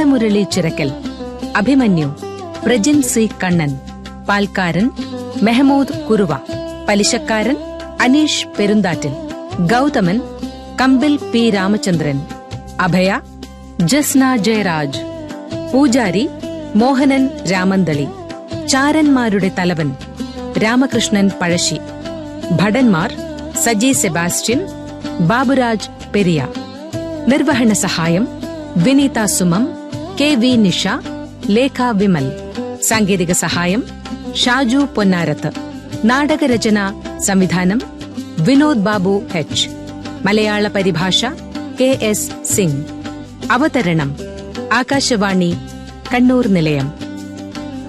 Balamurali Chirakkal Abhimanyu Prajin C Kannan പാൽക്കാരൻ മെഹമൂദ് കുറുവ പലിശക്കാരൻ Aneesh Perunthattil Gauthaman Kambil P Ramachandran Abhaya Jasna Jayaraj പൂജാരി മോഹനൻ രാമന്തളി ചാരന്മാരുടെ തലവൻ രാമകൃഷ്ണൻ പഴശ്ശി ഭടന്മാർ സജി സെബാസ്റ്റ്യൻ ബാബുരാജ് പെരിയ നിർവഹണ സഹായം വിനീത സുമം കെ വി നിഷ ലേഖ വിമൽ സാങ്കേതിക സഹായം ഷാജു പൊന്നാരത്ത് നാടകരചന സംവിധാനം വിനോദ് ബാബു എച്ച് മലയാള പരിഭാഷ കെ എസ് സിംഗ് അവതരണം ആകാശവാണി കണ്ണൂർ നിലയം